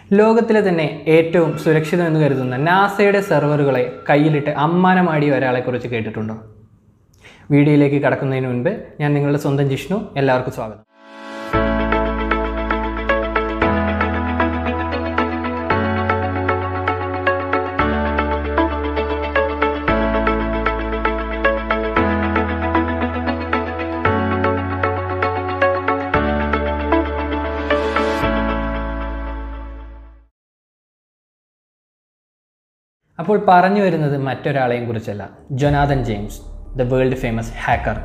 ലോകത്തിലെ തന്നെ ഏറ്റവും സുരക്ഷിതം എന്ന് കരുതുന്ന നാസയുടെ സെർവറുകളെ കയ്യിലിട്ട് അമ്മാനമാടിയ ഒരാളെക്കുറിച്ച് കേട്ടിട്ടുണ്ടോ വീഡിയോയിലേക്ക് കടക്കുന്നതിന് മുൻപ് ഞാൻ നിങ്ങളുടെ സ്വന്തം ജിഷ്ണു എല്ലാവർക്കും സ്വാഗതം അപ്പോൾ പറഞ്ഞു വരുന്നത് മറ്റൊരാളെയും കുറിച്ചല്ല Jonathan James the world famous hacker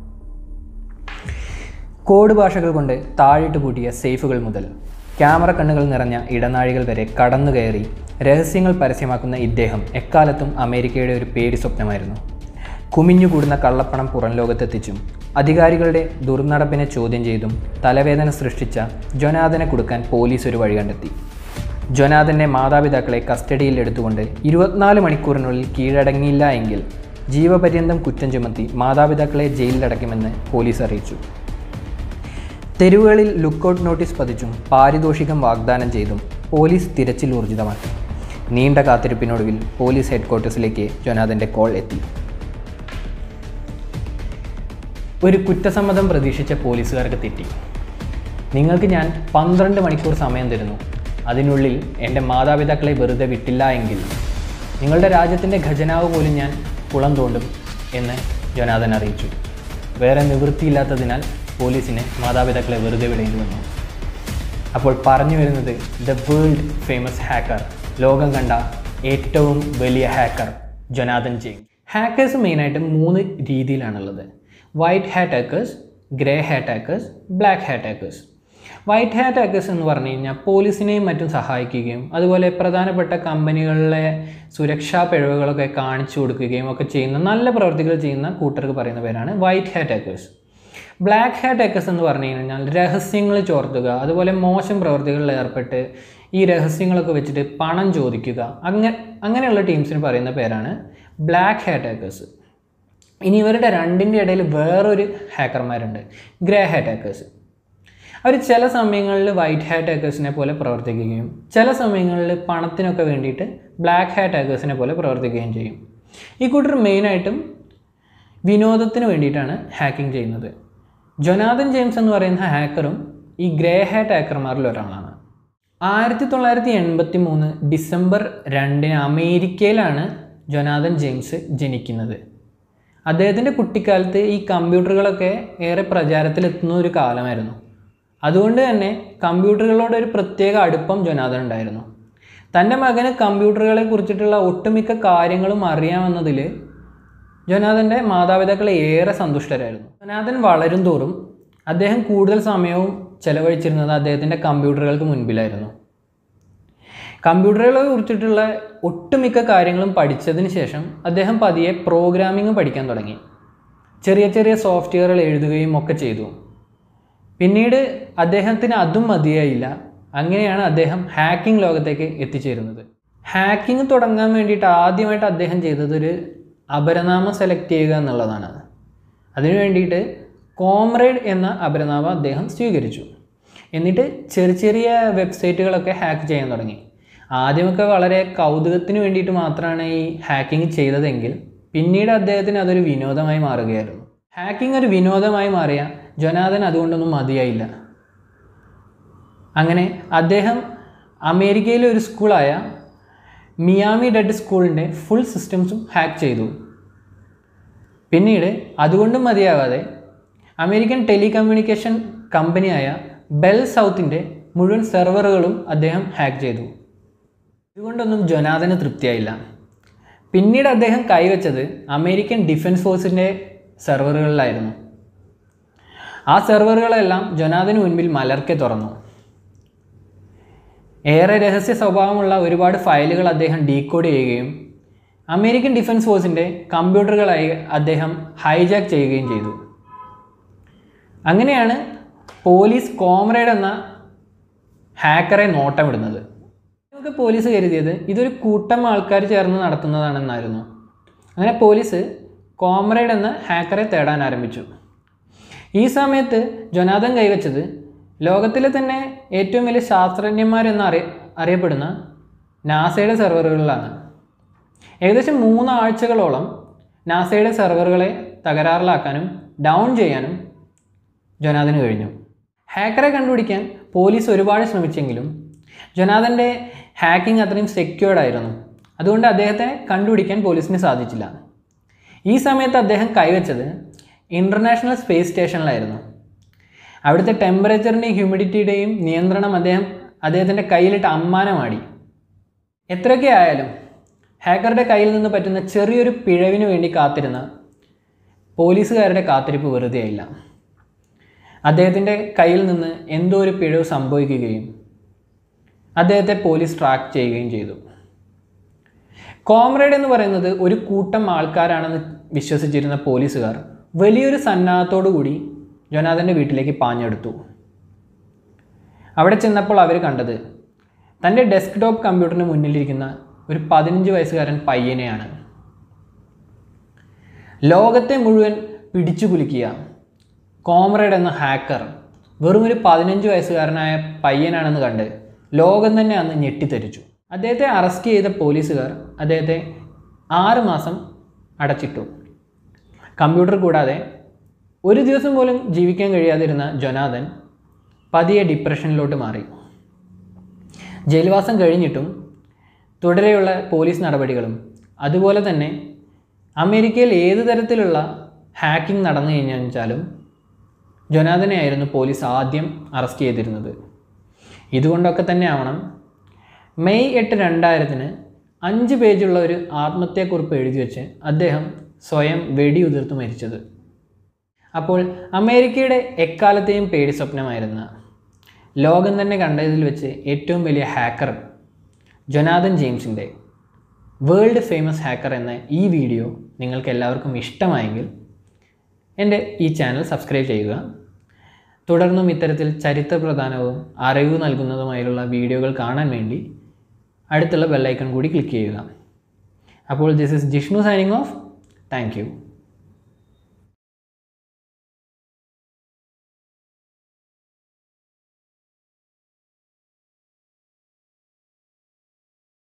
code ഭാഷകൾ കൊണ്ട് താഴിട്ട് പൂട്ടിയ സേഫുകൾ മുതൽ ക്യാമറ കണ്ണുകൾ നിറഞ്ഞ ഇടനാഴികൾ വരെ കടന്നു കയറി രഹസ്യങ്ങൾ പരസ്യമാക്കുന്ന ഇദ്ദേഹം എക്കാലത്തും അമേരിക്കയുടെ ഒരു പേടി സ്വപ്നമായിരുന്നു കുമിഞ്ഞുകൂടുന്ന കള്ളപ്പണം പുറം ലോകത്തെത്തിച്ചും അധികാരികളുടെ ദുർനടപ്പിനെ ചോദ്യം ചെയ്തും തലവേദന സൃഷ്ടിച്ച ജൊനാഥനെ കൊടുക്കാൻ പോലീസ് ഒരു വഴി കണ്ടെത്തി ജൊനാഥൻ്റെ മാതാപിതാക്കളെ കസ്റ്റഡിയിൽ എടുത്തുകൊണ്ട് ഇരുപത്തിനാല് മണിക്കൂറിനുള്ളിൽ കീഴടങ്ങിയില്ല എങ്കിൽ ജീവപര്യന്തം കുറ്റം ചുമത്തി മാതാപിതാക്കളെ ജയിലിലടയ്ക്കുമെന്ന് പോലീസ് അറിയിച്ചു തെരുവുകളിൽ ലുക്കൗട്ട് നോട്ടീസ് പതിച്ചും പാരിതോഷികം വാഗ്ദാനം ചെയ്തും പോലീസ് തിരച്ചിൽ ഊർജിതമാക്കി നീണ്ട കാത്തിരിപ്പിനൊടുവിൽ പോലീസ് ഹെഡ്ക്വാർട്ടേഴ്സിലേക്ക് ജൊനാഥൻ്റെ കോൾ എത്തി ഒരു കുറ്റസമ്മതം പ്രതീക്ഷിച്ച പോലീസുകാർക്ക് തെറ്റി നിങ്ങൾക്ക് ഞാൻ പന്ത്രണ്ട് മണിക്കൂർ സമയം തരുന്നു അതിനുള്ളിൽ എൻ്റെ മാതാപിതാക്കളെ വെറുതെ വിട്ടില്ല എങ്കിൽ നിങ്ങളുടെ രാജ്യത്തിൻ്റെ ഖജനാവ് പോലും ഞാൻ കുളം തോണ്ടും എന്ന് ജൊനാഥൻ അറിയിച്ചു വേറെ നിവൃത്തിയില്ലാത്തതിനാൽ പോലീസിന് മാതാപിതാക്കളെ വെറുതെ വിടേണ്ടി വന്നു അപ്പോൾ പറഞ്ഞു വരുന്നത് ദ വേൾഡ് ഫേമസ് ഹാക്കർ ലോകം കണ്ട ഏറ്റവും വലിയ ഹാക്കർ ജൊനാഥൻ ജെയിംസ് ഹാക്കേഴ്സ് മെയിനായിട്ട് മൂന്ന് രീതിയിലാണുള്ളത് white hat hackers grey hat hackers black hat hackers white hat hackers എന്ന് പറഞ്ഞു കഴിഞ്ഞാൽ പോലീസിനെയും മറ്റും സഹായിക്കുകയും അതുപോലെ പ്രധാനപ്പെട്ട കമ്പനികളിലെ സുരക്ഷാ പിഴവുകളൊക്കെ കാണിച്ചു കൊടുക്കുകയും ഒക്കെ ചെയ്യുന്ന നല്ല പ്രവർത്തികൾ ചെയ്യുന്ന കൂട്ടർക്ക് പറയുന്ന പേരാണ് white hat hackers black hat hackers എന്ന് പറഞ്ഞു കഴിഞ്ഞാൽ രഹസ്യങ്ങൾ ചോർത്തുക അതുപോലെ മോശം പ്രവർത്തികളിൽ ഏർപ്പെട്ട് ഈ രഹസ്യങ്ങളൊക്കെ വെച്ചിട്ട് പണം ചോദിക്കുക അങ്ങനെ അങ്ങനെയുള്ള ടീംസിന് പറയുന്ന പേരാണ് ബ്ലാക്ക് ഹാറ്റ് ഹാക്കേഴ്സ് ഇനി ഇവരുടെ രണ്ടിൻ്റെ ഇടയിൽ വേറൊരു ഹാക്കർമാരുണ്ട് ഗ്രേ ഹാറ്റ് ഹാക്കേഴ്സ് അവർ ചില സമയങ്ങളിൽ വൈറ്റ് ഹാറ്റ് ഹാക്കേഴ്സിനെ പോലെ പ്രവർത്തിക്കുകയും ചില സമയങ്ങളിൽ പണത്തിനൊക്കെ വേണ്ടിയിട്ട് ബ്ലാക്ക് ഹാറ്റ് ഹാക്കേഴ്സിനെ പോലെ പ്രവർത്തിക്കുകയും ചെയ്യും ഈ കൂട്ടർ മെയിനായിട്ടും വിനോദത്തിന് വേണ്ടിയിട്ടാണ് ഹാക്കിംഗ് ചെയ്യുന്നത് ജൊനാഥൻ ജെയിംസ് എന്ന് പറയുന്ന ഹാക്കറും ഈ ഗ്രേ ഹാറ്റ് ഹാക്കർമാരിൽ ഒരാളാണ് ആയിരത്തി തൊള്ളായിരത്തി എൺപത്തി മൂന്ന് ഡിസംബർ രണ്ടിന് അമേരിക്കയിലാണ് ജൊനാഥൻ ജെയിംസ് ജനിക്കുന്നത് അദ്ദേഹത്തിൻ്റെ കുട്ടിക്കാലത്ത് ഈ കമ്പ്യൂട്ടറുകളൊക്കെ ഏറെ പ്രചാരത്തിലെത്തുന്ന ഒരു കാലമായിരുന്നു അതുകൊണ്ട് തന്നെ കമ്പ്യൂട്ടറുകളോട് ഒരു പ്രത്യേക അടുപ്പം ജൊനാഥൻ ഉണ്ടായിരുന്നു തൻ്റെ മകന് കമ്പ്യൂട്ടറുകളെ കുറിച്ചിട്ടുള്ള ഒട്ടുമിക്ക കാര്യങ്ങളും അറിയാമെന്നതിൽ ജൊനാഥൻ്റെ മാതാപിതാക്കൾ ഏറെ സന്തുഷ്ടരായിരുന്നു ജൊനാഥൻ വളരും തോറും അദ്ദേഹം കൂടുതൽ സമയവും ചെലവഴിച്ചിരുന്നത് അദ്ദേഹത്തിൻ്റെ കമ്പ്യൂട്ടറുകൾക്ക് മുൻപിലായിരുന്നു കമ്പ്യൂട്ടറുകളെ കുറിച്ചിട്ടുള്ള ഒട്ടുമിക്ക കാര്യങ്ങളും പഠിച്ചതിന് ശേഷം അദ്ദേഹം പതിയെ പ്രോഗ്രാമിംഗ് പഠിക്കാൻ തുടങ്ങി ചെറിയ ചെറിയ സോഫ്റ്റ്വെയറുകൾ എഴുതുകയും ഒക്കെ ചെയ്തു പിന്നീട് അദ്ദേഹത്തിന് അതും മതിയായില്ല അങ്ങനെയാണ് അദ്ദേഹം ഹാക്കിംഗ് ലോകത്തേക്ക് എത്തിച്ചേരുന്നത് ഹാക്കിംഗ് തുടങ്ങാൻ വേണ്ടിയിട്ട് ആദ്യമായിട്ട് അദ്ദേഹം ചെയ്തത് ഒരു അപരനാമം സെലക്ട് ചെയ്യുക എന്നുള്ളതാണ് അതിനു വേണ്ടിയിട്ട് കോമ്രേഡ് എന്ന അപരനാമം അദ്ദേഹം സ്വീകരിച്ചു എന്നിട്ട് ചെറിയ ചെറിയ വെബ്സൈറ്റുകളൊക്കെ ഹാക്ക് ചെയ്യാൻ തുടങ്ങി ആദ്യമൊക്കെ വളരെ കൗതുകത്തിന് വേണ്ടിയിട്ട് മാത്രമാണ് ഈ ഹാക്കിംഗ് ചെയ്തതെങ്കിൽ പിന്നീട് അദ്ദേഹത്തിന് അതൊരു വിനോദമായി മാറുകയായിരുന്നു ഹാക്കിംഗ് ഒരു വിനോദമായി മാറിയ ജൊനാഥൻ അതുകൊണ്ടൊന്നും മതിയായില്ല അങ്ങനെ അദ്ദേഹം അമേരിക്കയിലെ ഒരു സ്കൂളായ മിയാമി ഡെഡ് സ്കൂളിൻ്റെ ഫുൾ സിസ്റ്റംസും ഹാക്ക് ചെയ്തു പിന്നീട് അതുകൊണ്ടും മതിയാവാതെ അമേരിക്കൻ ടെലികമ്മ്യൂണിക്കേഷൻ കമ്പനിയായ ബെൽ സൗത്തിൻ്റെ മുഴുവൻ സെർവറുകളും അദ്ദേഹം ഹാക്ക് ചെയ്തു ഇതുകൊണ്ടൊന്നും ജൊനാഥന് തൃപ്തിയായില്ല പിന്നീട് അദ്ദേഹം കൈവച്ചത് അമേരിക്കൻ ഡിഫൻസ് ഫോഴ്സിൻ്റെ സെർവറുകളിലായിരുന്നു ആ സെർവറുകളെല്ലാം ജൊനാഥന് മുൻപിൽ മലർക്കെ തുറന്നു ഏറെ രഹസ്യ സ്വഭാവമുള്ള ഒരുപാട് ഫയലുകൾ അദ്ദേഹം ഡീകോഡ് ചെയ്യുകയും അമേരിക്കൻ ഡിഫൻസ് ഫോഴ്സിൻ്റെ കമ്പ്യൂട്ടറുകളായി അദ്ദേഹം ഹൈജാക്ക് ചെയ്യുകയും ചെയ്തു അങ്ങനെയാണ് പോലീസ് കോമ്രേഡ് എന്ന ഹാക്കറെ നോട്ടമിടുന്നത് നമുക്ക് പോലീസ് കരുതിയത് ഇതൊരു കൂട്ടം ആൾക്കാർ ചേർന്ന് നടത്തുന്നതാണെന്നായിരുന്നു അങ്ങനെ പോലീസ് കോമ്രേഡ് എന്ന ഹാക്കറെ തേടാൻ ആരംഭിച്ചു ഈ സമയത്ത് ജൊനാഥൻ കൈവച്ചത് ലോകത്തിലെ തന്നെ ഏറ്റവും വലിയ ശാസ്ത്രജ്ഞന്മാരെന്ന് അറി അറിയപ്പെടുന്ന നാസയുടെ സെർവറുകളിലാണ് ഏകദേശം മൂന്നാഴ്ചകളോളം നാസയുടെ സെർവറുകളെ തകരാറിലാക്കാനും ഡൗൺ ചെയ്യാനും ജൊനാഥന് കഴിഞ്ഞു ഹാക്കറെ കണ്ടുപിടിക്കാൻ പോലീസ് ഒരുപാട് ശ്രമിച്ചെങ്കിലും ജൊനാഥൻ്റെ ഹാക്കിംഗ് അത്രയും സെക്യൂർഡ് ആയിരുന്നു അതുകൊണ്ട് അദ്ദേഹത്തെ കണ്ടുപിടിക്കാൻ പോലീസിന് സാധിച്ചില്ല ഈ സമയത്ത് അദ്ദേഹം കൈവച്ചത് ഇൻ്റർനാഷണൽ സ്പേസ് സ്റ്റേഷനിലായിരുന്നു അവിടുത്തെ ടെമ്പറേച്ചറിൻ്റെയും ഹ്യൂമിഡിറ്റിയുടെയും നിയന്ത്രണം അദ്ദേഹം അദ്ദേഹത്തിൻ്റെ കയ്യിലിട്ട് അമ്മാനമാടി എത്രയൊക്കെ ആയാലും ഹാക്കറുടെ കയ്യിൽ നിന്ന് പറ്റുന്ന ചെറിയൊരു പിഴവിന് വേണ്ടി കാത്തിരുന്ന പോലീസുകാരുടെ കാത്തിരിപ്പ് വെറുതെയായില്ല അദ്ദേഹത്തിൻ്റെ കയ്യിൽ നിന്ന് എന്തോ ഒരു പിഴവ് സംഭവിക്കുകയും അദ്ദേഹത്തെ പോലീസ് ട്രാക്ക് ചെയ്യുകയും ചെയ്തു കോമ്രേഡ് എന്ന് പറയുന്നത് ഒരു കൂട്ടം ആൾക്കാരാണെന്ന് വിശ്വസിച്ചിരുന്ന പോലീസുകാർ വലിയൊരു സന്നാഹത്തോടു കൂടി ജൊനാഥൻ്റെ വീട്ടിലേക്ക് പാഞ്ഞെടുത്തു അവിടെ ചെന്നപ്പോൾ അവർ കണ്ടത് തൻ്റെ ഡെസ്ക്ടോപ്പ് കമ്പ്യൂട്ടറിന് മുന്നിലിരിക്കുന്ന ഒരു പതിനഞ്ച് വയസ്സുകാരൻ പയ്യനെയാണ് ലോകത്തെ മുഴുവൻ പിടിച്ചു കുലുക്കിയ കോമ്രേഡ് എന്ന ഹാക്കർ വെറും ഒരു പതിനഞ്ച് വയസ്സുകാരനായ പയ്യനാണെന്ന് കണ്ട് ലോകം തന്നെ അന്ന് ഞെട്ടിത്തെറിച്ചു അദ്ദേഹത്തെ അറസ്റ്റ് ചെയ്ത പോലീസുകാർ അദ്ദേഹത്തെ ആറ് മാസം അടച്ചിട്ടു കമ്പ്യൂട്ടർ കൂടാതെ ഒരു ദിവസം പോലും ജീവിക്കാൻ കഴിയാതിരുന്ന ജൊനാഥൻ പതിയെ ഡിപ്രഷനിലോട്ട് മാറി ജയിൽവാസം കഴിഞ്ഞിട്ടും തുടരെയുള്ള പോലീസ് നടപടികളും അതുപോലെ തന്നെ അമേരിക്കയിൽ ഏത് തരത്തിലുള്ള ഹാക്കിംഗ് നടന്നു കഴിഞ്ഞാൽ വെച്ചാലും ജൊനാഥനെ ആയിരുന്നു പോലീസ് ആദ്യം അറസ്റ്റ് ചെയ്തിരുന്നത് ഇതുകൊണ്ടൊക്കെ തന്നെ ആവണം മെയ് എട്ട് രണ്ടായിരത്തിന് അഞ്ച് പേജുള്ള ഒരു ആത്മഹത്യാക്കുറിപ്പ് എഴുതി വെച്ച് അദ്ദേഹം സ്വയം വെടിയുതിർത്ത് മരിച്ചത് അപ്പോൾ അമേരിക്കയുടെ എക്കാലത്തെയും പേടി സ്വപ്നമായിരുന്ന ലോകം തന്നെ കണ്ടതിൽ വെച്ച് ഏറ്റവും വലിയ ഹാക്കർ ജൊനാഥൻ ജെയിംസിൻ്റെ വേൾഡ് ഫേമസ് ഹാക്കർ എന്ന ഈ വീഡിയോ നിങ്ങൾക്ക് എല്ലാവർക്കും ഇഷ്ടമായെങ്കിൽ എൻ്റെ ഈ ചാനൽ സബ്സ്ക്രൈബ് ചെയ്യുക തുടർന്നും ഇത്തരത്തിൽ ചരിത്രപ്രധാനവും അറിവ് നൽകുന്നതുമായുള്ള വീഡിയോകൾ കാണാൻ വേണ്ടി അടുത്തുള്ള ബെല്ലൈക്കൺ കൂടി ക്ലിക്ക് ചെയ്യുക അപ്പോൾ this is Jishnu signing off thank U